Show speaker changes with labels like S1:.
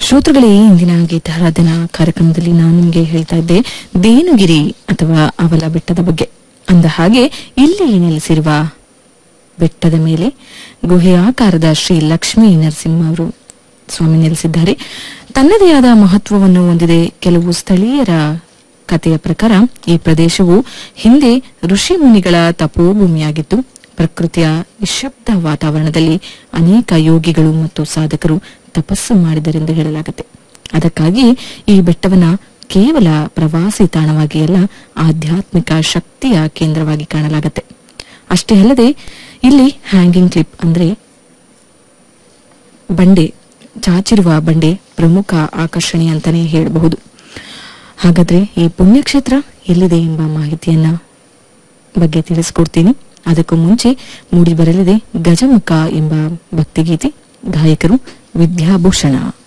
S1: ಶ್ರೋತೃಗಳೇ ಇಂದಿನ ಗೀತಾರಾಧನಾ ಕಾರ್ಯಕ್ರಮದಲ್ಲಿ ನಾನು ನಿಮಗೆ ಹೇಳ್ತಾ ಇದ್ದೆ ದೇನುಗಿರಿ ಅಥವಾ ಅವಲ ಬೆಟ್ಟದ ಬಗ್ಗೆ ಅಂದ ಹಾಗೆ ಇಲ್ಲಿ ನೆಲೆಸಿರುವ ಬೆಟ್ಟದ ಮೇಲೆ ಗುಹೆಯಾಕಾರದ ಶ್ರೀ ಲಕ್ಷ್ಮೀ ನರಸಿಂಹ ಅವರು ಸ್ವಾಮಿ ನೆಲೆಸಿದ್ದಾರೆ ತನ್ನದೇ ಆದ ಮಹತ್ವವನ್ನು ಹೊಂದಿದೆ ಕೆಲವು ಸ್ಥಳೀಯರ ಕಥೆಯ ಪ್ರಕಾರ ಈ ಪ್ರದೇಶವು ಹಿಂದೆ ಋಷಿ ಮುನಿಗಳ ತಪೋಭೂಮಿಯಾಗಿತ್ತು ಪ್ರಕೃತಿಯ ನಿಶ್ಶಬ್ದ ವಾತಾವರಣದಲ್ಲಿ ಅನೇಕ ಯೋಗಿಗಳು ಮತ್ತು ಸಾಧಕರು ತಪಸ್ಸು ಮಾಡಿದರೆಂದು ಹೇಳಲಾಗುತ್ತೆ ಅದಕ್ಕಾಗಿ ಈ ಬೆಟ್ಟವನ್ನ ಕೇವಲ ಪ್ರವಾಸಿ ತಾಣವಾಗಿ ಅಲ್ಲ ಆಧ್ಯಾತ್ಮಿಕ ಶಕ್ತಿಯ ಕೇಂದ್ರವಾಗಿ ಕಾಣಲಾಗುತ್ತೆ ಅಷ್ಟೇ ಅಲ್ಲದೆ ಇಲ್ಲಿ ಹ್ಯಾಂಗಿಂಗ್ ಕ್ಲಿಪ್ ಅಂದ್ರೆ ಬಂಡೆ ಚಾಚಿರುವ ಬಂಡೆ ಪ್ರಮುಖ ಆಕರ್ಷಣೆ ಅಂತಾನೆ ಹೇಳಬಹುದು ಹಾಗಾದ್ರೆ ಈ ಪುಣ್ಯಕ್ಷೇತ್ರ ಎಲ್ಲಿದೆ ಎಂಬ ಮಾಹಿತಿಯನ್ನ ಬಗ್ಗೆ ತಿಳಿಸ್ಕೊಡ್ತೀನಿ ಅದಕ್ಕೂ ಮುಂಚೆ ಮೂಡಿ ಬರಲಿದೆ ಗಜಮುಖ ಎಂಬ ಭಕ್ತಿಗೀತೆ ಗಾಯಕರು ವಿದ್ಯಾಭೂಷಣ